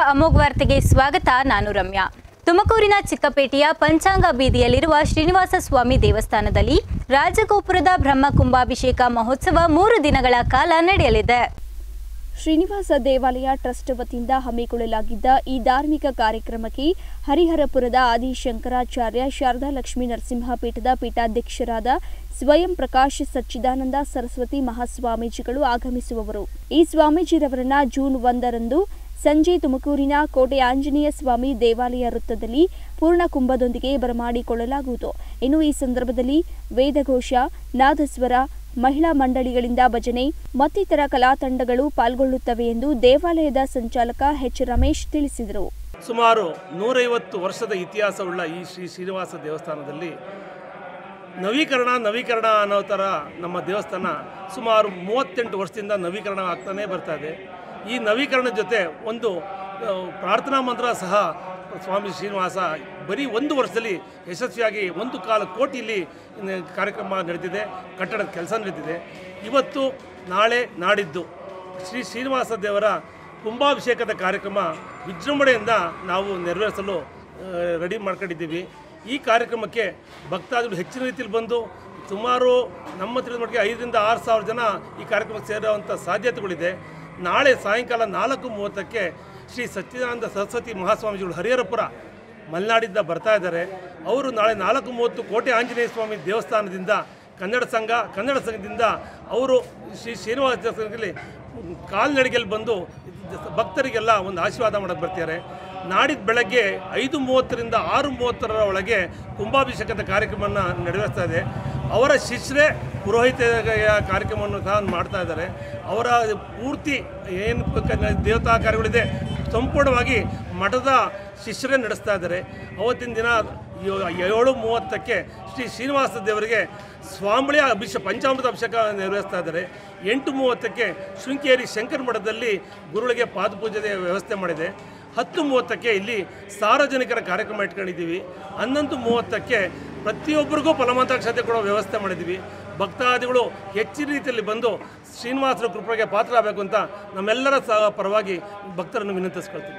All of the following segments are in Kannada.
ಅಮೋಘ್ ವಾರ್ತೆಗೆ ಸ್ವಾಗತ ನಾನು ರಮ್ಯಾ ತುಮಕೂರಿನ ಚಿಕ್ಕಪೇಟೆಯ ಪಂಚಾಂಗ ಬೀದಿಯಲ್ಲಿರುವ ಶ್ರೀನಿವಾಸ ಸ್ವಾಮಿ ದೇವಸ್ಥಾನದಲ್ಲಿ ರಾಜಗೋಪುರದ ಬ್ರಹ್ಮ ಕುಂಭಾಭಿಷೇಕ ಮಹೋತ್ಸವ ಮೂರು ದಿನಗಳ ಕಾಲ ನಡೆಯಲಿದೆ ಶ್ರೀನಿವಾಸ ದೇವಾಲಯ ಟ್ರಸ್ಟ್ ವತಿಯಿಂದ ಹಮ್ಮಿಕೊಳ್ಳಲಾಗಿದ್ದ ಈ ಧಾರ್ಮಿಕ ಕಾರ್ಯಕ್ರಮಕ್ಕೆ ಹರಿಹರಪುರದ ಆದಿಶಂಕರಾಚಾರ್ಯ ಶಾರದಾ ಲಕ್ಷ್ಮೀ ನರಸಿಂಹ ಪೀಠದ ಪೀಠಾಧ್ಯಕ್ಷರಾದ ಸ್ವಯಂ ಪ್ರಕಾಶ್ ಸಚ್ಚಿದಾನಂದ ಸರಸ್ವತಿ ಮಹಾಸ್ವಾಮೀಜಿಗಳು ಆಗಮಿಸುವವರು ಈ ಸ್ವಾಮೀಜಿರವರನ್ನ ಜೂನ್ ಒಂದರಂದು ಸಂಜೆ ತುಮಕೂರಿನ ಕೋಟೆ ಆಂಜನೇಯ ಸ್ವಾಮಿ ದೇವಾಲಯ ವೃತ್ತದಲ್ಲಿ ಪೂರ್ಣ ಕುಂಭದೊಂದಿಗೆ ಬರಮಾಡಿಕೊಳ್ಳಲಾಗುವುದು ಇನ್ನು ಈ ಸಂದರ್ಭದಲ್ಲಿ ವೇದಘೋಷ ನಾದಸ್ವರ ಮಹಿಳಾ ಮಂಡಳಿಗಳಿಂದ ಭಜನೆ ಮತ್ತಿತರ ಕಲಾ ತಂಡಗಳು ಪಾಲ್ಗೊಳ್ಳುತ್ತವೆ ಎಂದು ದೇವಾಲಯದ ಸಂಚಾಲಕ ಎಚ್ ರಮೇಶ್ ತಿಳಿಸಿದರು ಸುಮಾರು ನೂರೈವತ್ತು ವರ್ಷದ ಇತಿಹಾಸವುಳ್ಳ ಈ ಶ್ರೀ ಶ್ರೀನಿವಾಸ ದೇವಸ್ಥಾನದಲ್ಲಿ ನವೀಕರಣ ನವೀಕರಣ ಅನ್ನೋ ಥರ ನಮ್ಮ ದೇವಸ್ಥಾನ ಸುಮಾರು ಮೂವತ್ತೆಂಟು ವರ್ಷದಿಂದ ನವೀಕರಣ ಆಗ್ತಾನೇ ಬರ್ತಾ ಇದೆ ಈ ನವೀಕರಣ ಜೊತೆ ಒಂದು ಆ, ಪ್ರಾರ್ಥನಾ ಮಂತ್ರ ಸಹ ಸ್ವಾಮಿ ಶ್ರೀನಿವಾಸ ಬರೀ ಒಂದು ವರ್ಷದಲ್ಲಿ ಯಶಸ್ವಿಯಾಗಿ ಒಂದು ಕಾಲ ಕೋಟಿಯಲ್ಲಿ ಇನ್ನು ಕಾರ್ಯಕ್ರಮ ನಡೆದಿದೆ ಕಟ್ಟಡದ ಕೆಲಸ ನಡೆದಿದೆ ಇವತ್ತು ನಾಳೆ ನಾಡಿದ್ದು ಶ್ರೀ ಶ್ರೀನಿವಾಸ ದೇವರ ಕುಂಭಾಭಿಷೇಕದ ಕಾರ್ಯಕ್ರಮ ವಿಜೃಂಭಣೆಯಿಂದ ನಾವು ನೆರವೇರಿಸಲು ರೆಡಿ ಮಾಡ್ಕೊಂಡಿದ್ದೀವಿ ಈ ಕಾರ್ಯಕ್ರಮಕ್ಕೆ ಭಕ್ತಾದಿಗಳು ಹೆಚ್ಚಿನ ರೀತಿಯಲ್ಲಿ ಬಂದು ಸುಮಾರು ನಮ್ಮ ತಿಳಿದ ಮಟ್ಟಿಗೆ ಐದರಿಂದ ಆರು ಸಾವಿರ ಜನ ಈ ಕಾರ್ಯಕ್ರಮಕ್ಕೆ ಸೇರುವಂಥ ಸಾಧ್ಯತೆಗಳಿದೆ ನಾಳೆ ಸಾಯಂಕಾಲ ನಾಲ್ಕು ಮೂವತ್ತಕ್ಕೆ ಶ್ರೀ ಸಚ್ಚಿದಾನಂದ ಸರಸ್ವತಿ ಮಹಾಸ್ವಾಮೀಜಿಗಳು ಹರಿಹರಪುರ ಮಲೆನಾಡಿಂದ ಬರ್ತಾ ಇದ್ದಾರೆ ಅವರು ನಾಳೆ ನಾಲ್ಕು ಮೂವತ್ತು ಕೋಟೆ ಆಂಜನೇಯ ಸ್ವಾಮಿ ದೇವಸ್ಥಾನದಿಂದ ಕನ್ನಡ ಸಂಘ ಕನ್ನಡ ಸಂಘದಿಂದ ಅವರು ಶ್ರೀ ಶ್ರೀನಿವಾಸ ದೇವಸ್ಥಾನದಲ್ಲಿ ಕಾಲ್ನಡಿಗೆಯಲ್ಲಿ ಬಂದು ಭಕ್ತರಿಗೆಲ್ಲ ಒಂದು ಆಶೀರ್ವಾದ ಮಾಡೋಕ್ಕೆ ಬರ್ತಾರೆ ನಾಡಿದ್ದು ಬೆಳಗ್ಗೆ ಐದು ಮೂವತ್ತರಿಂದ ಆರು ಮೂವತ್ತರ ಒಳಗೆ ಕುಂಭಾಭಿಷೇಕದ ಕಾರ್ಯಕ್ರಮವನ್ನು ನೆರವೇರಿಸ್ತಾ ಇದೆ ಅವರ ಶಿಷ್ಯರೇ ಪುರೋಹಿತ ಕಾರ್ಯಕ್ರಮವನ್ನು ಸಹ ಮಾಡ್ತಾ ಇದ್ದಾರೆ ಅವರ ಪೂರ್ತಿ ಏನು ಕ- ದೇವತಾ ಕಾರ್ಯಗಳಿದೆ ಸಂಪೂರ್ಣವಾಗಿ ಮಠದ ಶಿಷ್ಯರೇ ನಡೆಸ್ತಾ ಇದ್ದಾರೆ ಅವತ್ತಿನ ದಿನ ಯೋ- ಏಳು ಮೂವತ್ತಕ್ಕೆ ಶ್ರೀ ಶ್ರೀನಿವಾಸ ದೇವರಿಗೆ ಸ್ವಾಮಿಯ ಅಭಿಷೇಕ ಪಂಚಾಮೃತ ಅಭಿಷೇಕ ನೆರವೇರಿಸ್ತಾ ಇದ್ದಾರೆ ಎಂಟು ಮೂವತ್ತಕ್ಕೆ ಶೃಂಗೇರಿ ಶಂಕರ ಮಠದಲ್ಲಿ ಗುರುಗಳಿಗೆ ಪಾದಪೂಜೆಯ ವ್ಯವಸ್ಥೆ ಮಾಡಿದೆ ಹತ್ತು ಮೂವತ್ತಕ್ಕೆ ಇಲ್ಲಿ ಸಾರ್ವಜನಿಕರ ಕಾರ್ಯಕ್ರಮ ಇಟ್ಕೊಂಡಿದ್ದೀವಿ ಹನ್ನೊಂದು ಮೂವತ್ತಕ್ಕೆ ಪ್ರತಿಯೊಬ್ಬರಿಗೂ ಫಲಮಾಂತಾಕ್ಷತೆ ಕೊಡೋ ವ್ಯವಸ್ಥೆ ಮಾಡಿದ್ದೀವಿ ಭಕ್ತಾದಿಗಳು ಹೆಚ್ಚಿನ ರೀತಿಯಲ್ಲಿ ಬಂದು ಶ್ರೀನಿವಾಸರ ಕೃಪೆಗೆ ಪಾತ್ರ ಆಗಬೇಕು ಅಂತ ನಮ್ಮೆಲ್ಲರ ಸಹ ಪರವಾಗಿ ಭಕ್ತರನ್ನು ವಿನಂತಿಸ್ಕೊಳ್ತೀವಿ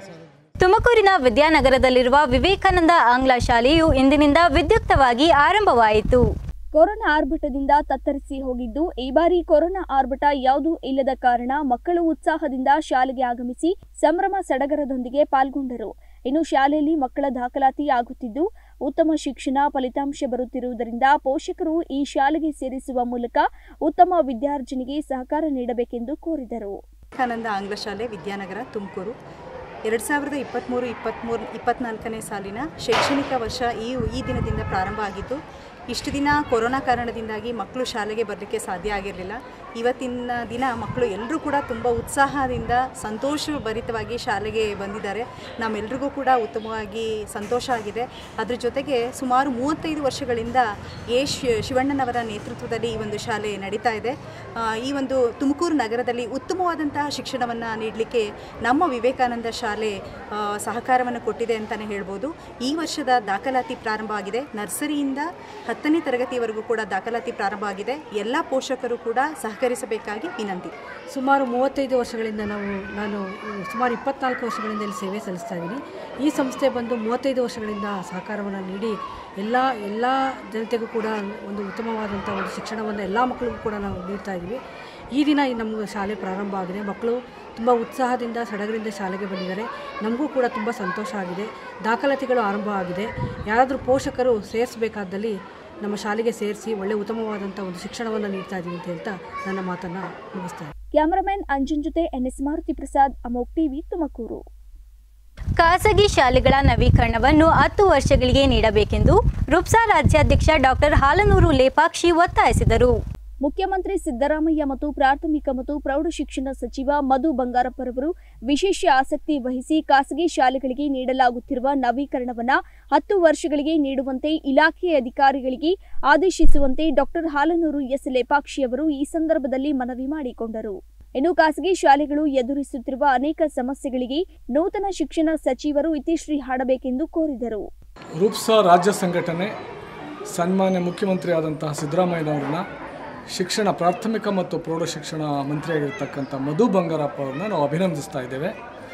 ತುಮಕೂರಿನ ವಿದ್ಯಾನಗರದಲ್ಲಿರುವ ವಿವೇಕಾನಂದ ಆಂಗ್ಲ ಶಾಲೆಯು ಇಂದಿನಿಂದ ವಿದ್ಯುಕ್ತವಾಗಿ ಆರಂಭವಾಯಿತು ಕೊರೋನಾ ಆರ್ಭಟದಿಂದ ತತ್ತರಿಸಿ ಹೋಗಿದ್ದು ಈ ಬಾರಿ ಕೊರೋನಾ ಆರ್ಭಟ ಯಾವುದೂ ಇಲ್ಲದ ಕಾರಣ ಮಕ್ಕಳು ಉತ್ಸಾಹದಿಂದ ಶಾಲೆಗೆ ಆಗಮಿಸಿ ಸಂಭ್ರಮ ಸಡಗರದೊಂದಿಗೆ ಪಾಲ್ಗೊಂಡರು ಇನ್ನು ಶಾಲೆಯಲ್ಲಿ ಮಕ್ಕಳ ದಾಖಲಾತಿ ಆಗುತ್ತಿದ್ದು ಉತ್ತಮ ಶಿಕ್ಷಣ ಫಲಿತಾಂಶ ಬರುತ್ತಿರುವುದರಿಂದ ಪೋಷಕರು ಈ ಶಾಲೆಗೆ ಸೇರಿಸುವ ಮೂಲಕ ಉತ್ತಮ ವಿದ್ಯಾರ್ಜನೆಗೆ ಸಹಕಾರ ನೀಡಬೇಕೆಂದು ಕೋರಿದರು ವಿವೇಕಾನಂದ ಆಂಗ್ಲ ಶಾಲೆ ವಿದ್ಯಾನಗರ ತುಮಕೂರು ಎರಡು ಸಾವಿರದ ಇಪ್ಪತ್ತ್ಮೂರು ಇಪ್ಪತ್ತ್ಮೂರು ಇಪ್ಪತ್ತ್ನಾಲ್ಕನೇ ಸಾಲಿನ ಶೈಕ್ಷಣಿಕ ವರ್ಷ ಈ ಈ ದಿನದಿಂದ ಪ್ರಾರಂಭ ಆಗಿದ್ದು ಇಷ್ಟು ದಿನ ಕೊರೋನಾ ಕಾರಣದಿಂದಾಗಿ ಮಕ್ಕಳು ಶಾಲೆಗೆ ಬರಲಿಕ್ಕೆ ಸಾಧ್ಯ ಆಗಿರಲಿಲ್ಲ ಇವತ್ತಿನ ದಿನ ಮಕ್ಕಳು ಎಲ್ಲರೂ ಕೂಡ ತುಂಬ ಉತ್ಸಾಹದಿಂದ ಸಂತೋಷಭರಿತವಾಗಿ ಶಾಲೆಗೆ ಬಂದಿದ್ದಾರೆ ನಮ್ಮೆಲ್ರಿಗೂ ಕೂಡ ಉತ್ತಮವಾಗಿ ಸಂತೋಷ ಆಗಿದೆ ಅದ್ರ ಜೊತೆಗೆ ಸುಮಾರು ಮೂವತ್ತೈದು ವರ್ಷಗಳಿಂದ ಎ ಶಿ ಶಿವಣ್ಣನವರ ನೇತೃತ್ವದಲ್ಲಿ ಈ ಒಂದು ಶಾಲೆ ನಡೀತಾ ಇದೆ ಆ, ಈ ಒಂದು ತುಮಕೂರು ನಗರದಲ್ಲಿ ಉತ್ತಮವಾದಂತಹ ಶಿಕ್ಷಣವನ್ನು ನೀಡಲಿಕ್ಕೆ ನಮ್ಮ ವಿವೇಕಾನಂದ ಶಾಲೆ ಆ, ಸಹಕಾರವನ್ನು ಕೊಟ್ಟಿದೆ ಅಂತಲೇ ಹೇಳ್ಬೋದು ಈ ವರ್ಷದ ದಾಖಲಾತಿ ಪ್ರಾರಂಭ ಆಗಿದೆ ನರ್ಸರಿಯಿಂದ ಹತ್ತನೇ ತರಗತಿಯವರೆಗೂ ಕೂಡ ದಾಖಲಾತಿ ಪ್ರಾರಂಭ ಆಗಿದೆ ಎಲ್ಲ ಪೋಷಕರು ಕೂಡ ಸಹಕರಿಸಬೇಕಾಗಿ ವಿನಂತಿ ಸುಮಾರು ಮೂವತ್ತೈದು ವರ್ಷಗಳಿಂದ ನಾವು ನಾನು ಸುಮಾರು ಇಪ್ಪತ್ನಾಲ್ಕು ವರ್ಷಗಳಿಂದ ಇಲ್ಲಿ ಸೇವೆ ಸಲ್ಲಿಸ್ತಾ ಇದ್ದೀನಿ ಈ ಸಂಸ್ಥೆ ಬಂದು ಮೂವತ್ತೈದು ವರ್ಷಗಳಿಂದ ಸಹಕಾರವನ್ನು ನೀಡಿ ಎಲ್ಲ ಎಲ್ಲ ಜನತೆಗೂ ಕೂಡ ಒಂದು ಉತ್ತಮವಾದಂಥ ಒಂದು ಶಿಕ್ಷಣವನ್ನು ಎಲ್ಲ ಮಕ್ಕಳಿಗೂ ಕೂಡ ನಾವು ನೀಡ್ತಾ ಇದ್ದೀವಿ ಈ ದಿನ ಈ ನಮ್ಮ ಶಾಲೆ ಪ್ರಾರಂಭ ಆಗಿದೆ ಮಕ್ಕಳು ತುಂಬ ಉತ್ಸಾಹದಿಂದ ಸಡಗರಿಂದ ಶಾಲೆಗೆ ಬಂದಿದ್ದಾರೆ ನಮಗೂ ಕೂಡ ತುಂಬ ಸಂತೋಷ ಆಗಿದೆ ದಾಖಲಾತಿಗಳು ಆರಂಭ ಆಗಿದೆ ಯಾರಾದರೂ ಪೋಷಕರು ಸೇರಿಸಬೇಕಾದಲ್ಲಿ ನಮ್ಮ ಶಾಲೆಗೆ ಸೇರಿಸಿ ಒಳ್ಳೆ ಉತ್ತಮವಾದಂಥ ಒಂದು ಶಿಕ್ಷಣವನ್ನು ನೀಡ್ತಾ ಇದ್ದೀವಿ ಅಂತ ಹೇಳ್ತಾ ನನ್ನ ಮಾತನ್ನು ಮುಗಿಸ್ತಾ ಇದ್ದೀನಿ. ಕ್ಯಾಮರಾಮನ್ ಅಂಜನ್ ಜೊತೆ ಎನ್ಎಸ್ ಮಾರುತಿ ಪ್ರಸಾದ್ ಅಮೋಕ್ ಟಿವಿ ತುಮಕೂರು ಖಾಸಗಿ ಶಾಲೆಗಳ ನವೀಕರಣವನ್ನು ಹತ್ತು ವರ್ಷಗಳಿಗೆ ನೀಡಬೇಕೆಂದು ರುಪ್ಸಾ ರಾಜ್ಯಾಧ್ಯಕ್ಷ ಡಾಕ್ಟರ್ ಹಾಲನೂರು ಲೇಪಾಕ್ಷಿ ಒತ್ತಾಯಿಸಿದರು ಮುಖ್ಯಮಂತ್ರಿ ಸಿದ್ದರಾಮಯ್ಯ ಮತ್ತು ಪ್ರಾಥಮಿಕ ಮತ್ತು ಪ್ರೌಢಶಿಕ್ಷಣ ಸಚಿವ ಮಧು ಬಂಗಾರಪ್ಪರವರು ವಿಶೇಷ ಆಸಕ್ತಿ ವಹಿಸಿ ಖಾಸಗಿ ಶಾಲೆಗಳಿಗೆ ನೀಡಲಾಗುತ್ತಿರುವ ನವೀಕರಣವನ್ನ ಹತ್ತು ವರ್ಷಗಳಿಗೆ ನೀಡುವಂತೆ ಇಲಾಖೆಯ ಅಧಿಕಾರಿಗಳಿಗೆ ಆದೇಶಿಸುವಂತೆ ಡಾಕ್ಟರ್ ಹಾಲನೂರು ಎಸ್ ಲೇಪಾಕ್ಷಿ ಅವರು ಈ ಸಂದರ್ಭದಲ್ಲಿ ಮನವಿ ಮಾಡಿಕೊಂಡರು ಇನ್ನು ಖಾಸಗಿ ಶಾಲೆಗಳು ಎದುರಿಸುತ್ತಿರುವ ಅನೇಕ ಸಮಸ್ಯೆಗಳಿಗೆ ನೂತನ ಶಿಕ್ಷಣ ಸಚಿವರು ಇತಿಶ್ರೀ ಹಾಡಬೇಕೆಂದು ಕೋರಿದರು ರೂಪ್ಸಾ ರಾಜ್ಯ ಸಂಘಟನೆ ಸನ್ಮಾನ್ಯ ಮುಖ್ಯಮಂತ್ರಿ ಆದಂತಹ ಸಿದ್ದರಾಮಯ್ಯನವ್ರನ್ನ ಶಿಕ್ಷಣ ಪ್ರಾಥಮಿಕ ಮತ್ತು ಪ್ರೌಢ ಶಿಕ್ಷಣ ಮಂತ್ರಿಯಾಗಿರ್ತಕ್ಕಂಥ ಮಧು ಬಂಗಾರಪ್ಪ ಅವ್ರನ್ನ ನಾವು ಅಭಿನಂದಿಸ್ತಾ ಇದ್ದೇವೆ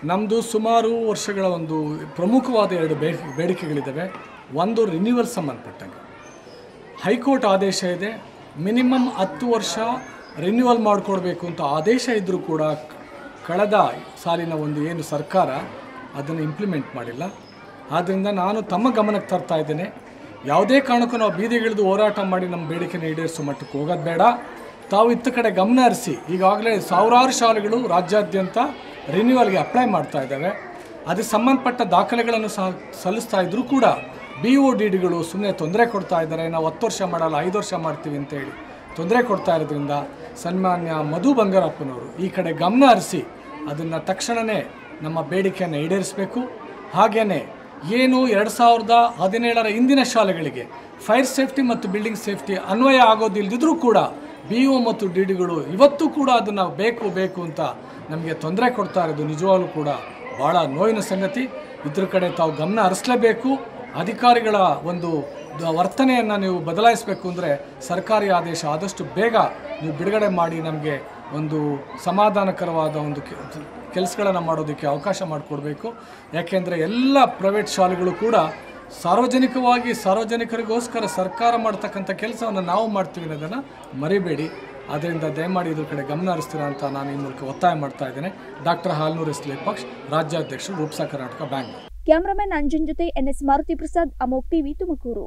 ನಮ್ಮದು ಸುಮಾರು ವರ್ಷಗಳ ಒಂದು ಪ್ರಮುಖವಾದ ಎರಡು ಬೇ ಬೇಡಿಕೆಗಳಿದ್ದಾವೆ ಒಂದು ರಿನ್ಯೂವಲ್ ಸಂಬಂಧಪಟ್ಟಂಗೆ ಹೈಕೋರ್ಟ್ ಆದೇಶ ಇದೆ ಮಿನಿಮಮ್ ಹತ್ತು ವರ್ಷ ರಿನ್ಯೂವಲ್ ಮಾಡಿಕೊಡ್ಬೇಕು ಅಂತ ಆದೇಶ ಇದ್ದರೂ ಕೂಡ ಕಳೆದ ಸಾಲಿನ ಒಂದು ಏನು ಸರ್ಕಾರ ಅದನ್ನು ಇಂಪ್ಲಿಮೆಂಟ್ ಮಾಡಿಲ್ಲ ಆದ್ದರಿಂದ ನಾನು ತಮ್ಮ ಗಮನಕ್ಕೆ ತರ್ತಾ ಇದ್ದೇನೆ ಯಾವುದೇ ಕಾರಣಕ್ಕೂ ನಾವು ಬೀದಿಗಿಳಿದು ಹೋರಾಟ ಮಾಡಿ ನಮ್ಮ ಬೇಡಿಕೆನ ಈಡೇರಿಸೋ ಮಟ್ಟಕ್ಕೆ ಹೋಗೋದು ಬೇಡ ತಾವು ಇತ್ತ ಕಡೆ ಗಮನ ಹರಿಸಿ ಈಗಾಗಲೇ ಸಾವಿರಾರು ಶಾಲೆಗಳು ರಾಜ್ಯಾದ್ಯಂತ ರಿನ್ಯೂವಲ್ಗೆ ಅಪ್ಲೈ ಮಾಡ್ತಾ ಇದ್ದಾವೆ ಅದಕ್ಕೆ ಸಂಬಂಧಪಟ್ಟ ದಾಖಲೆಗಳನ್ನು ಸಹ ಸಲ್ಲಿಸ್ತಾ ಇದ್ರೂ ಕೂಡ ಬಿ ಒ ಡಿ ಡಿಗಳು ಸುಮ್ಮನೆ ತೊಂದರೆ ಕೊಡ್ತಾ ಇದ್ದಾರೆ ನಾವು ಹತ್ತು ವರ್ಷ ಮಾಡಲ್ಲ ಐದು ವರ್ಷ ಮಾಡ್ತೀವಿ ಅಂತ ಹೇಳಿ ತೊಂದರೆ ಕೊಡ್ತಾ ಇರೋದ್ರಿಂದ ಸನ್ಮಾನ್ಯ ಮಧು ಬಂಗಾರಪ್ಪನವರು ಈ ಕಡೆ ಗಮನ ಹರಿಸಿ ಅದನ್ನು ತಕ್ಷಣವೇ ನಮ್ಮ ಬೇಡಿಕೆಯನ್ನು ಈಡೇರಿಸಬೇಕು ಹಾಗೆಯೇ ಏನು ಎರಡು ಸಾವಿರದ ಹದಿನೇಳರ ಇಂದಿನ ಶಾಲೆಗಳಿಗೆ ಫೈರ್ ಸೇಫ್ಟಿ ಮತ್ತು ಬಿಲ್ಡಿಂಗ್ ಸೇಫ್ಟಿ ಅನ್ವಯ ಆಗೋದಿಲ್ಲದಿದ್ರೂ ಕೂಡ ಬಿ ಒ ಮತ್ತು ಡಿ ಡಿಗಳು ಇವತ್ತು ಕೂಡ ಅದನ್ನು ಬೇಕು ಬೇಕು ಅಂತ ನಮಗೆ ತೊಂದರೆ ಕೊಡ್ತಾ ಇರೋದು ನಿಜವಾಗ್ಲೂ ಕೂಡ ಭಾಳ ನೋವಿನ ಸಂಗತಿ ಇದ್ರ ಕಡೆ ತಾವು ಗಮನ ಹರಿಸಲೇಬೇಕು ಅಧಿಕಾರಿಗಳ ಒಂದು ದ- ವರ್ತನೆಯನ್ನು ನೀವು ಬದಲಾಯಿಸಬೇಕು ಅಂದರೆ ಸರ್ಕಾರಿ ಆದೇಶ ಆದಷ್ಟು ಬೇಗ ನೀವು ಬಿಡುಗಡೆ ಮಾಡಿ ನಮಗೆ ಒಂದು ಸಮಾಧಾನಕರವಾದ ಒಂದು ಕೆಲಸಗಳನ್ನು ಮಾಡೋದಕ್ಕೆ ಅವಕಾಶ ಮಾಡಿಕೊಡ್ಬೇಕು ಯಾಕೆಂದರೆ ಎಲ್ಲ ಪ್ರೈವೇಟ್ ಶಾಲೆಗಳು ಕೂಡ ಸಾರ್ವಜನಿಕವಾಗಿ ಸಾರ್ವಜನಿಕರಿಗೋಸ್ಕರ ಸರ್ಕಾರ ಮಾಡ್ತಕ್ಕಂಥ ಕೆಲಸವನ್ನು ನಾವು ಮಾಡ್ತೀವಿ ಅನ್ನೋದನ್ನು ಮರಿಬೇಡಿ ಅದರಿಂದ ದಯಮಾಡಿ ಇದ್ರ ಕಡೆ ಗಮನ ಹರಿಸ್ತೀರಾ ಅಂತ ನಾನು ಈ ಮೂಲಕ ಒತ್ತಾಯ ಮಾಡ್ತಾ ಇದ್ದೇನೆ ಡಾಕ್ಟರ್ ಹಾಲ್ನೂರ್ ಎಸ್ಲೆ ಪಕ್ಷ ರಾಜ್ಯಾಧ್ಯಕ್ಷರು ರೂಪ್ಸಾ ಕರ್ನಾಟಕ ಬ್ಯಾಂಕ್ ಕ್ಯಾಮರಾಮನ್ ಅಂಜನ್ ಜೊತೆ ಎನ್ಎಸ್ ಮಾರುತಿ ಪ್ರಸಾದ್ ಅಮೋಕ್ ಟಿವಿ ತುಮಕೂರು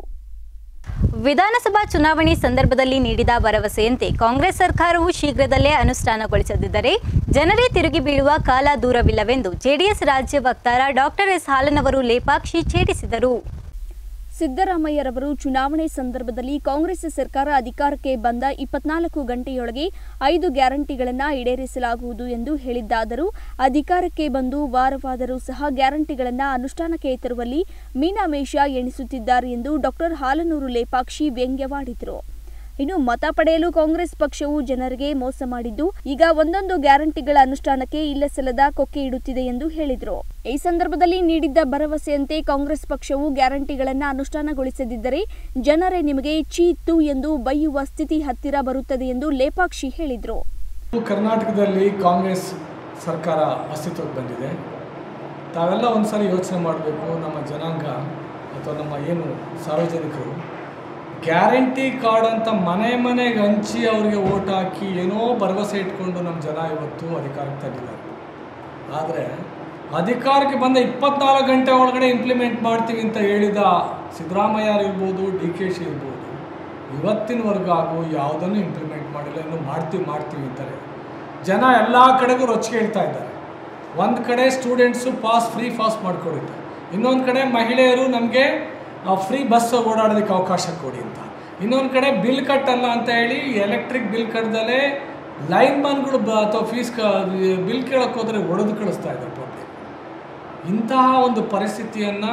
ವಿಧಾನಸಭಾ ಚುನಾವಣೆ ಸಂದರ್ಭದಲ್ಲಿ ನೀಡಿದ ಭರವಸೆಯಂತೆ ಕಾಂಗ್ರೆಸ್ ಸರ್ಕಾರವು ಶೀಘ್ರದಲ್ಲೇ ಅನುಷ್ಠಾನಗೊಳಿಸದಿದ್ದರೆ ಜನರೇ ತಿರುಗಿ ಬೀಳುವ ಕಾಲ ದೂರವಿಲ್ಲವೆಂದು ಜೆಡಿಎಸ್ ರಾಜ್ಯ ವಕ್ತಾರ ಡಾಕ್ಟರ್ ಎಸ್ ಹಾಲನವರು ಲೇಪಾಕ್ಷಿ ಛೇಡಿಸಿದರು ಸಿದ್ದರಾಮಯ್ಯರವರು ಚುನಾವಣೆ ಸಂದರ್ಭದಲ್ಲಿ ಕಾಂಗ್ರೆಸ್ ಸರ್ಕಾರ ಅಧಿಕಾರಕ್ಕೆ ಬಂದ ಇಪ್ಪತ್ನಾಲ್ಕು ಗಂಟೆಯೊಳಗೆ ಐದು ಗ್ಯಾರಂಟಿಗಳನ್ನು ಈಡೇರಿಸಲಾಗುವುದು ಎಂದು ಹೇಳಿದ್ದಾದರೂ ಅಧಿಕಾರಕ್ಕೆ ಬಂದು ವಾರವಾದರೂ ಸಹ ಗ್ಯಾರಂಟಿಗಳನ್ನು ಅನುಷ್ಠಾನಕ್ಕೆ ತರುವಲ್ಲಿ ಮೀನಾಮೇಷ ಎಣಿಸುತ್ತಿದ್ದಾರೆ ಎಂದು ಡಾಕ್ಟರ್ ಹಾಲನೂರು ಲೇಪಾಕ್ಷಿ ವ್ಯಂಗ್ಯವಾಡಿದರು ಇನ್ನು ಮತ ಪಡೆಯಲು ಕಾಂಗ್ರೆಸ್ ಪಕ್ಷವು ಜನರಿಗೆ ಮೋಸ ಮಾಡಿದ್ದು ಈಗ ಒಂದೊಂದು ಗ್ಯಾರಂಟಿಗಳ ಅನುಷ್ಠಾನಕ್ಕೆ ಇಲ್ಲಸಲ್ಲದ ಕೊಕ್ಕೆ ಇಡುತ್ತಿದೆ ಎಂದು ಹೇಳಿದರು ಈ ಸಂದರ್ಭದಲ್ಲಿ ನೀಡಿದ್ದ ಭರವಸೆಯಂತೆ ಕಾಂಗ್ರೆಸ್ ಪಕ್ಷವು ಗ್ಯಾರಂಟಿಗಳನ್ನು ಅನುಷ್ಠಾನಗೊಳಿಸದಿದ್ದರೆ ಜನರೇ ನಿಮಗೆ ಚೀತು ಎಂದು ಬೈಯುವ ಸ್ಥಿತಿ ಹತ್ತಿರ ಬರುತ್ತದೆ ಎಂದು ಲೇಪಾಕ್ಷಿ ಹೇಳಿದರು ಕರ್ನಾಟಕದಲ್ಲಿ ಕಾಂಗ್ರೆಸ್ ಸರ್ಕಾರ ಅಸ್ತಿತ್ವಕ್ಕೆ ಬಂದಿದೆ ತಾವೆಲ್ಲ ಒಂದ್ಸರಿ ಯೋಚನೆ ಮಾಡಬೇಕು ನಮ್ಮ ಜನಾಂಗ ಅಥವಾ ನಮ್ಮ ಏನು ಸಾರ್ವಜನಿಕರು ಗ್ಯಾರಂಟಿ ಕಾರ್ಡ್ ಅಂತ ಮನೆ ಮನೆಗೆ ಹಂಚಿ ಅವರಿಗೆ ಓಟ್ ಹಾಕಿ ಏನೋ ಭರವಸೆ ಇಟ್ಕೊಂಡು ನಮ್ಮ ಜನ ಇವತ್ತು ಅಧಿಕಾರಕ್ಕೆ ತಂದಿದ್ದಾರೆ ಆದರೆ ಅಧಿಕಾರಕ್ಕೆ ಬಂದ ಇಪ್ಪತ್ನಾಲ್ಕು ಗಂಟೆ ಒಳಗಡೆ ಇಂಪ್ಲಿಮೆಂಟ್ ಮಾಡ್ತೀವಿ ಅಂತ ಹೇಳಿದ ಸಿದ್ದರಾಮಯ್ಯ ಇರ್ಬೋದು ಡಿ ಕೆ ಶಿ ಇರ್ಬೋದು ಇವತ್ತಿನವರೆಗೂ ಆಗು ಯಾವುದನ್ನು ಇಂಪ್ಲಿಮೆಂಟ್ ಮಾಡಿಲ್ಲ ಇನ್ನು ಮಾಡ್ತೀವಿ ಮಾಡ್ತೀವಿ ಅಂತಾರೆ ಜನ ಎಲ್ಲ ಕಡೆಗೂ ರೊಚ್ಚಿಗೆ ಹೇಳ್ತಾ ಇದ್ದಾರೆ ಒಂದು ಕಡೆ ಸ್ಟೂಡೆಂಟ್ಸು ಪಾಸ್ ಫ್ರೀ ಪಾಸ್ ಮಾಡಿಕೊಡುತ್ತೆ ಇನ್ನೊಂದು ಕಡೆ ಮಹಿಳೆಯರು ನಮಗೆ ಫ್ರೀ ಬಸ್ ಓಡಾಡೋದಕ್ಕೆ ಅವಕಾಶ ಕೊಡಿ ಅಂತ ಇನ್ನೊಂದು ಕಡೆ ಬಿಲ್ ಕಟ್ಟಲ್ಲ ಅಂತ ಹೇಳಿ ಎಲೆಕ್ಟ್ರಿಕ್ ಬಿಲ್ ಕಟ್ಟದಲ್ಲೇ ಲೈನ್ ಮ್ಯಾನ್ಗಳು ಬ ಅಥವಾ ಫೀಸ್ ಕ ಬಿಲ್ ಕೇಳಕ್ಕೆ ಹೋದರೆ ಒಡೆದು ಕಳಿಸ್ತಾ ಇದ್ದಾರೆ ಪಬ್ಲಿಕ್ ಇಂತಹ ಒಂದು ಪರಿಸ್ಥಿತಿಯನ್ನು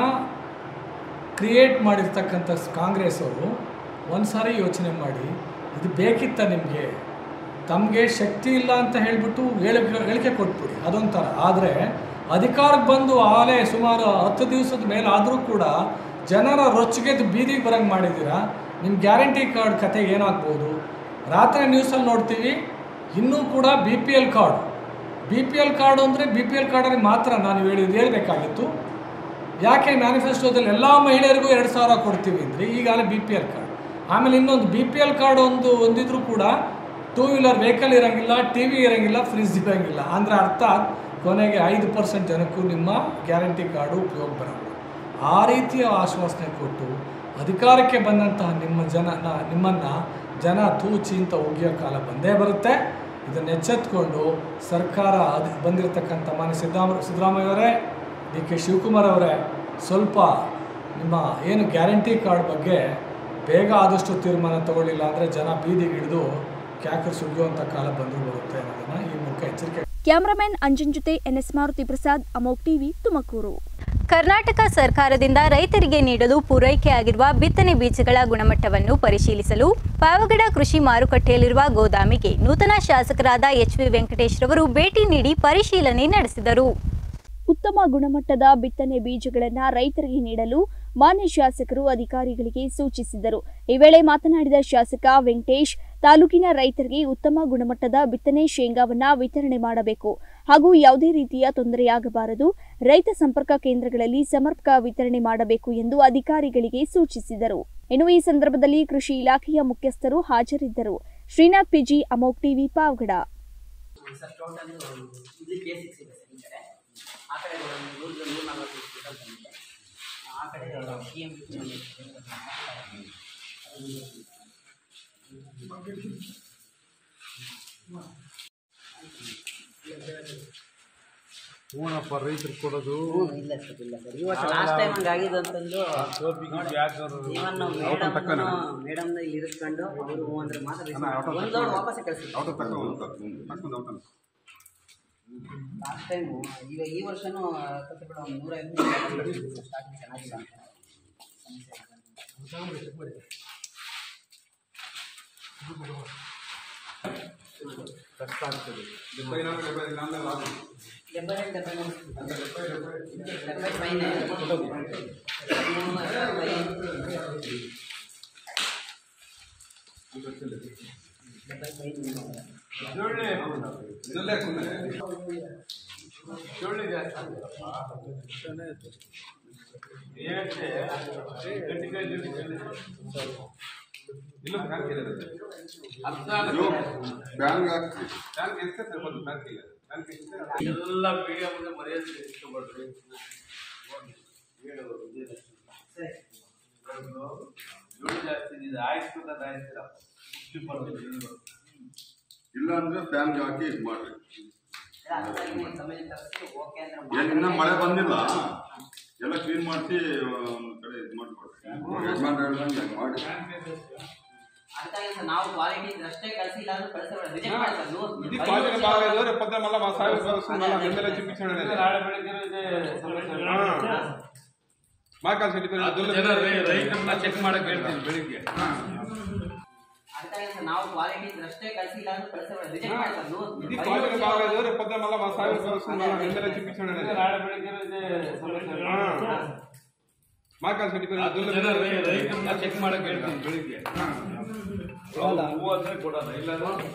ಕ್ರಿಯೇಟ್ ಮಾಡಿರ್ತಕ್ಕಂಥ ಕಾಂಗ್ರೆಸ್ ಅವರು ಒಂದು ಸಾರಿ ಯೋಚನೆ ಮಾಡಿ ಇದು ಬೇಕಿತ್ತ ನಿಮಗೆ ತಮಗೆ ಶಕ್ತಿ ಇಲ್ಲ ಅಂತ ಹೇಳಿಬಿಟ್ಟು ಹೇಳಿಕೆ ಹೇಳಿಕೆ ಕೊಟ್ಬಿಡಿ ಅದೊಂಥರ ಆದರೆ ಅಧಿಕಾರಕ್ಕೆ ಬಂದು ಆಲೇ ಸುಮಾರು ಹತ್ತು ದಿವಸದ ಮೇಲೆ ಆದರೂ ಕೂಡ ಜನರ ರೊಚ್ಚಿಗೆದ್ದು ಬೀದಿಗೆ ಬರಂಗೆ ಮಾಡಿದ್ದೀರಾ ನಿಮ್ಮ ಗ್ಯಾರಂಟಿ ಕಾರ್ಡ್ ಕತೆ ಏನಾಗ್ಬೋದು ರಾತ್ರಿ ನ್ಯೂಸಲ್ಲಿ ನೋಡ್ತೀವಿ ಇನ್ನೂ ಕೂಡ B P L card B P L card ಅಂದರೆ ಬಿ ಪಿ ಎಲ್ ಕಾರ್ಡಲ್ಲಿ ಮಾತ್ರ ನಾನು ಹೇಳಿ ಹೇಳಬೇಕಾಗಿತ್ತು ಯಾಕೆ ಮ್ಯಾನಿಫೆಸ್ಟೋದಲ್ಲಿ ಎಲ್ಲ ಮಹಿಳೆಯರಿಗೂ ಎರಡು ಸಾವಿರ ಕೊಡ್ತೀವಿ ಅಂದರೆ ಈಗಾಗಲೇ ಬಿ ಪಿ ಎಲ್ ಕಾರ್ಡ್ ಆಮೇಲೆ ಇನ್ನೊಂದು ಬಿ ಪಿ ಎಲ್ ಕಾರ್ಡ್ ಒಂದು ಒಂದಿದ್ರೂ ಕೂಡ ಟೂ ವೀಲರ್ ವೆಹಿಕಲ್ ಇರೋಂಗಿಲ್ಲ ಟಿ ವಿ ಇರೋಂಗಿಲ್ಲ ಫ್ರಿಜ್ ಇರೋಂಗಿಲ್ಲ ಅಂದರೆ ಅರ್ಥಾತ್ ಕೊನೆಗೆ ಐದು ಪರ್ಸೆಂಟ್ ಜನಕ್ಕೂ ನಿಮ್ಮ ಗ್ಯಾರಂಟಿ ಕಾರ್ಡು ಉಪಯೋಗ ಬರಲ್ಲ ಆ ರೀತಿಯ ಆಶ್ವಾಸನೆ ಕೊಟ್ಟು ಅಧಿಕಾರಕ್ಕೆ ಬಂದಂತಹ ನಿಮ್ಮ ಜನ ನಿಮ್ಮನ್ನು ಜನ ತೂಚಿ ಅಂತ ಒಗೆಯೋ ಕಾಲ ಬಂದೇ ಬರುತ್ತೆ ಇದನ್ನು ಎಚ್ಚೆತ್ಕೊಂಡು ಸರ್ಕಾರ ಅದು ಬಂದಿರತಕ್ಕಂಥ ಮಾನ್ಯ ಸಿದ್ದರಾಮ ಸಿದ್ದರಾಮಯ್ಯವರೇ ಡಿ ಕೆ ಶಿವಕುಮಾರ್ ಅವರೇ ಸ್ವಲ್ಪ ನಿಮ್ಮ ಏನು ಗ್ಯಾರಂಟಿ ಕಾರ್ಡ್ ಬಗ್ಗೆ ಬೇಗ ಆದಷ್ಟು ತೀರ್ಮಾನ ತಗೊಳ್ಳಿಲ್ಲ ಅಂದರೆ ಜನ ಬೀದಿಗೆ ಹಿಡಿದು ಕ್ಯಾಕರ್ ಸುಗಿಯುವಂಥ ಕಾಲ ಬಂದರೂ ಬರುತ್ತೆ ಅನ್ನೋದನ್ನು ಈ ಮೂಲಕ ಎಚ್ಚರಿಕೆ ಕ್ಯಾಮರಾಮನ್ ಅಂಜನ್ ಜೊತೆ ಎನ್ಎಸ್ ಮಾರುತಿ ಪ್ರಸಾದ್ ಅಮೋಕ್ ಟಿವಿ ತುಮಕೂರು ಕರ್ನಾಟಕ ಸರ್ಕಾರದಿಂದ ರೈತರಿಗೆ ನೀಡಲು ಪೂರೈಕೆಯಾಗಿರುವ ಬಿತ್ತನೆ ಬೀಜಗಳ ಗುಣಮಟ್ಟವನ್ನು ಪರಿಶೀಲಿಸಲು ಪಾವಗಡ ಕೃಷಿ ಮಾರುಕಟ್ಟೆಯಲ್ಲಿರುವ ಗೋದಾಮಿಗೆ ನೂತನ ಶಾಸಕರಾದ ಎಚ್ ವಿ ವೆಂಕಟೇಶ್ ರವರು ಭೇಟಿ ನೀಡಿ ಪರಿಶೀಲನೆ ನಡೆಸಿದರು ಉತ್ತಮ ಗುಣಮಟ್ಟದ ಬಿತ್ತನೆ ಬೀಜಗಳನ್ನು ರೈತರಿಗೆ ನೀಡಲು ಮಾನ್ಯ ಶಾಸಕರು ಅಧಿಕಾರಿಗಳಿಗೆ ಸೂಚಿಸಿದರು ಈ ವೇಳೆ ಮಾತನಾಡಿದ ಶಾಸಕ ವೆಂಕಟೇಶ್ ತಾಲೂಕಿನ ರೈತರಿಗೆ ಉತ್ತಮ ಗುಣಮಟ್ಟದ ಬಿತ್ತನೆ ಶೇಂಗಾವನ್ನ ವಿತರಣೆ ಮಾಡಬೇಕು ಹಾಗೂ ಯಾವುದೇ ರೀತಿಯ ತೊಂದರೆಯಾಗಬಾರದು ರೈತ ಸಂಪರ್ಕ ಕೇಂದ್ರಗಳಲ್ಲಿ ಸಮರ್ಪಕ ವಿತರಣೆ ಮಾಡಬೇಕು ಎಂದು ಅಧಿಕಾರಿಗಳಿಗೆ ಸೂಚಿಸಿದರು ಇನ್ನು ಈ ಸಂದರ್ಭದಲ್ಲಿ ಕೃಷಿ ಇಲಾಖೆಯ ಮುಖ್ಯಸ್ಥರು ಹಾಜರಿದ್ದರು Srinath PG Amok TV Pavagada sir total ಇದು ಕೆ ಸಿಕ್ಸ್ ಇದೆ ಸರ್ ಈ ಕಡೆ ಆ ಕಡೆ ಒಂದು ನೂರು ನೂರ ನಲ್ವತ್ತು ಟೋಟಲ್ ಬಂದಿದೆ ಆ ಕಡೆ ಸಿ ಎಮ್ ಹೂನಪ್ಪ ರೈತರು ಕೊಡೋದು ಇಲ್ಲ ಸರ್ ಇಲ್ಲ ಸರ್ ಇವತ್ತು ಲಾಸ್ಟ್ ಟೈಮ್ ಹಂಗೆ ಆಗಿದ್ದು ಅಂತಂದು ಇವನ್ ಮೇಡಮ್ ಮೇಡಮ್ ಇಲ್ಲಿ ಇರಿಸ್ಕೊಂಡು ಅವರು ಹ್ಞೂ ಅಂದ್ರೆ ಮಾತ್ರ ಒಂದು ಲೋಡ್ ವಾಪಸ್ ಕಳಿಸಿದ್ರು ಲಾಸ್ಟ್ ಟೈಮು ಈಗ ಈ ವರ್ಷನೂ ಕತ್ತಿಬಿಡ ಒಂದು ನೂರ ಐವತ್ತು ಸ್ಟಾರ್ಟಿಂಗ್ ಚೆನ್ನಾಗಿಲ್ಲ ಅಂತ ಸಮಸ್ಯೆ ಇದೆ. ಡಬ್ಬಲ್ ಏನ್ ಡಬ್ಬಲ್ ಏನ್? ಡಬ್ಬಲ್ ಫೈನ್ ಇದೆ. ಮೂರು ಫೈನ್. ಡಬ್ಬಲ್ ಫೈನ್ ಇದೆ. ಎಲ್ಲ ಮೀಡಿಯಾ ಮುಂದೆ ಮರ್ಯಾದೆ ಇಷ್ಟಪಡ್ರಿ ಜೋಡಿ ಜಾಸ್ತಿ ಇದೆ ಆಯ್ತು ಅಂತ ಆಯ್ತೀರ ಫಿಫ್ಟಿ ಪರ್ಸೆಂಟ್ ಇಲ್ಲ ಅಂದ್ರೆ ಫ್ಯಾನ್ಗೆ ಹಾಕಿ ಇದು ಮಾಡ್ರಿ ಅದಕ್ಕಾಗಿ ನೀವು ಸಮಯ ತರಿಸಿ ಓಕೆ ಅಂದ್ರೆ ಏನ್ ಇನ್ನ ಮಳೆ ಬಂದಿಲ್ಲ ಎಲ್ಲ ಕ್ಲೀನ್ ಮಾಡಿಸಿ ಒಂದ್ ಕಡೆ ಇದು ಮಾಡ್ಕೊಡ್ರಿ ಯಜಮಾನ್ರು ಹೇಳ್ದಂಗೆ ಹಂಗ್ ಮಾಡಿ ಅದಕ್ಕಾಗಿ ಸರ್ ನಾವು ಕ್ವಾಲಿಟಿ ಅಷ್ಟೇ ಕಳಿಸಿಲ್ಲ ಅಂದ್ರೆ ಕಳಿಸಬೇಡ ರಿಜೆಕ್ಟ್ ಮಾಡಿ ಸರ್ ನೂರು ఇది క్వాలిటీ బాగాలేదు రేపు పొద్దున మళ్ళీ మా సాయి వస్తుంది మళ్ళీ ఎమ్మెల్యే చూపించాడు అనేది ನಾಳೆ ಬೆಳಿಗ್ಗೆ ಇದೆ ಸಮಸ್ಯೆ మాకాల్ శెట్టి ಜನ ರೈ- ರೈತರನ್ನ ಚೆಕ್ ಮಾಡಕ್ ಹೇಳ್ತೀನಿ ಬೆಳಿಗ್ಗೆ ಅದಕ್ಕಾಗಿ ಸರ್ ನಾವು ಕ್ವಾಲಿಟಿ ಅಷ್ಟೇ ಕಳಿಸಿಲ್ಲ ಅಂದ್ರೆ ಕಳಿಸಬೇಡ ರಿಜೆಕ್ಟ್ ಮಾಡಿ ಸರ್ ఇది ನೂರು క్వాలిటీ బాగాలేదు రేపు పొద్దున మళ్ళీ మా సాయి వస్తుంది మళ్ళీ ఎమ్మెల్యే చూపించాడు అనేది ನಾಳೆ ಬೆಳಿಗ್ಗೆ ಇದೆ ಸಮಸ್ಯೆ మాకాల్ శెట్టి ಜನ ರೈ- ರೈತರನ್ನ ಚೆಕ್ ಮಾಡಕ್ ಹೇಳ್ತೀನಿ ಬೆಳಿಗ್ಗೆ ಹೂವು ಅಂದ್ರೆ ಕೊಡೋಣ ಇಲ್ಲಾಂದ್ರೆ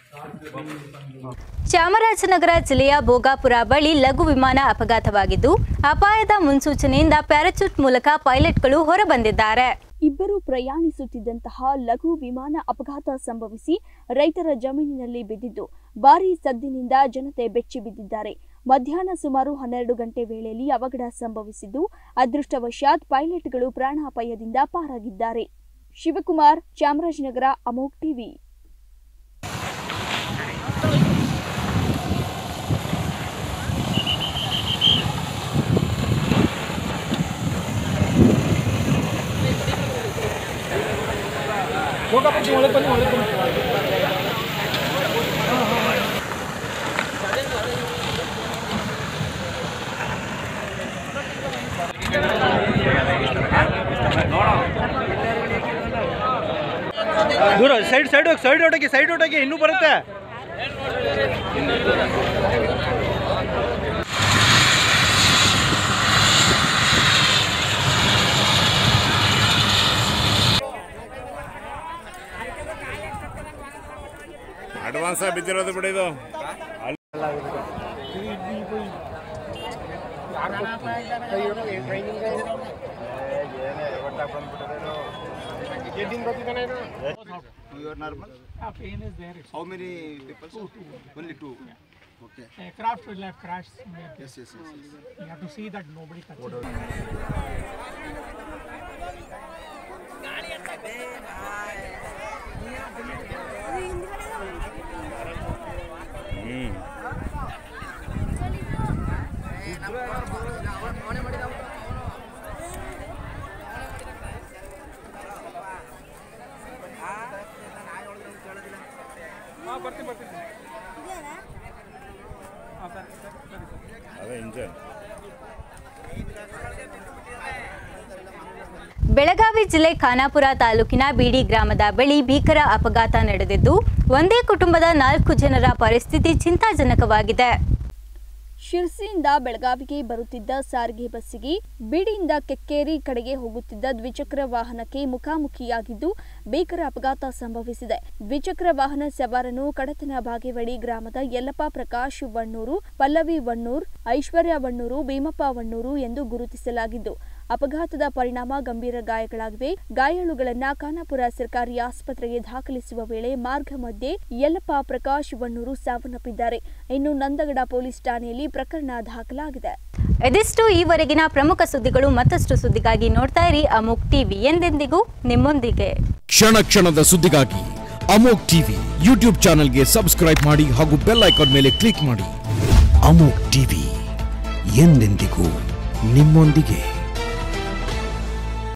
ಚಾಮರಾಜನಗರ ಜಿಲ್ಲೆಯ ಭೋಗಾಪುರ ಬಳಿ ಲಘು ವಿಮಾನ ಅಪಘಾತವಾಗಿದ್ದು ಅಪಾಯದ ಮುನ್ಸೂಚನೆಯಿಂದ ಪ್ಯಾರಾಚೂಟ್ ಮೂಲಕ ಪೈಲಟ್ಗಳು ಹೊರಬಂದಿದ್ದಾರೆ ಇಬ್ಬರು ಪ್ರಯಾಣಿಸುತ್ತಿದ್ದಂತಹ ಲಘು ವಿಮಾನ ಅಪಘಾತ ಸಂಭವಿಸಿ ರೈತರ ಜಮೀನಿನಲ್ಲಿ ಬಿದ್ದಿದ್ದು ಭಾರೀ ಸದ್ದಿನಿಂದ ಜನತೆ ಬೆಚ್ಚಿ ಬಿದ್ದಿದ್ದಾರೆ ಮಧ್ಯಾಹ್ನ ಸುಮಾರು ಹನ್ನೆರಡು ಗಂಟೆ ವೇಳೆಯಲ್ಲಿ ಅವಘಡ ಸಂಭವಿಸಿದ್ದು ಅದೃಷ್ಟವಶಾತ್ ಪೈಲಟ್ಗಳು ಪ್ರಾಣಾಪಾಯದಿಂದ ಪಾರಾಗಿದ್ದಾರೆ ಶಿವಕುಮಾರ್ ಚಾಮರಾಜನಗರ ಅಮೋಕ್ ಟಿವಿ ದೂರ ಸೈಡ್ ಸೈಡ್ ಹೋಗಿ ಸೈಡ್ ಹೊಟ್ಟಕ್ಕೆ ಸೈಡ್ ಹೊಟ್ಟಕ್ಕೆ ಇನ್ನೂ ಬರುತ್ತೆ ಅಡ್ವಾನ್ಸ್ ಬಿದ್ದಿರೋದು ಬಿಡಿ ಇದು You are normal? pain is there. How many people? Only two. Okay. Aircraft will have crashed. somewhere. Yes, yes, yes. yes. You have to see that nobody touches. it. ಅದೇ ಇಂಜನ್ ಬೆಳಗಾವಿ ಜಿಲ್ಲೆ ಖಾನಾಪುರ ತಾಲೂಕಿನ ಬಿಡಿ ಗ್ರಾಮದ ಬಳಿ ಭೀಕರ ಅಪಘಾತ ನಡೆದಿದ್ದು ಒಂದೇ ಕುಟುಂಬದ ನಾಲ್ಕು ಜನರ ಪರಿಸ್ಥಿತಿ ಚಿಂತಾಜನಕವಾಗಿದೆ ಶಿರ್ಸಿಯಿಂದ ಬೆಳಗಾವಿಗೆ ಬರುತ್ತಿದ್ದ ಸಾರಿಗೆ ಬಸ್ಸಿಗೆ ಬೀಡಿಯಿಂದ ಕೆಕ್ಕೇರಿ ಕಡೆಗೆ ಹೋಗುತ್ತಿದ್ದ ದ್ವಿಚಕ್ರ ವಾಹನಕ್ಕೆ ಮುಖಾಮುಖಿಯಾಗಿದ್ದು ಭೀಕರ ಅಪಘಾತ ಸಂಭವಿಸಿದೆ ದ್ವಿಚಕ್ರ ವಾಹನ ಸವಾರನು ಕಡತನ ಬಾಗೇವಾಡಿ ಗ್ರಾಮದ ಯಲ್ಲಪ್ಪ ಪ್ರಕಾಶ್ ವಣ್ಣೂರು ಪಲ್ಲವಿ ವಣ್ಣೂರ್ ಐಶ್ವರ್ಯ ವಣ್ಣೂರು ಭೀಮಪ್ಪ ವಣ್ಣೂರು ಎಂದು ಗುರುತಿಸಲಾಗಿದ್ದು ಅಪಘಾತದ ಪರಿಣಾಮ ಗಂಭೀರ ಗಾಯಗಳಾಗಿವೆ ಗಾಯಾಳುಗಳನ್ನ ಖಾನಾಪುರ ಸರ್ಕಾರಿ ಆಸ್ಪತ್ರೆಗೆ ದಾಖಲಿಸುವ ವೇಳೆ ಮಾರ್ಗ ಮಧ್ಯೆ ಯಲ್ಲಪ್ಪ ಪ್ರಕಾಶ್ ವಣ್ಣೂರು ಸಾವನ್ನಪ್ಪಿದ್ದಾರೆ ಇನ್ನು ನಂದಗಡ ಪೊಲೀಸ್ ಠಾಣೆಯಲ್ಲಿ ಪ್ರಕರಣ ದಾಖಲಾಗಿದೆ ಇದಿಷ್ಟು ಈವರೆಗಿನ ಪ್ರಮುಖ ಸುದ್ದಿಗಳು ಮತ್ತಷ್ಟು ಸುದ್ದಿಗಾಗಿ ನೋಡ್ತಾ ಇರಿ ಅಮುಕ್ ಟಿವಿ ಎಂದೆಂದಿಗೂ ನಿಮ್ಮೊಂದಿಗೆ ಕ್ಷಣ ಕ್ಷಣದ ಸುದ್ದಿಗಾಗಿ ಅಮೋಕ್ ಟಿವಿ ಯೂಟ್ಯೂಬ್ ಚಾನೆಲ್ಗೆ ಸಬ್ಸ್ಕ್ರೈಬ್ ಮಾಡಿ ಹಾಗೂ ಬೆಲ್ ಐಕಾನ್ ಮೇಲೆ ಕ್ಲಿಕ್ ಮಾಡಿ ಅಮೋಕ್ ಟಿವಿ ಎಂದೆಂದಿಗೂ ನಿಮ್ಮೊಂದಿಗೆ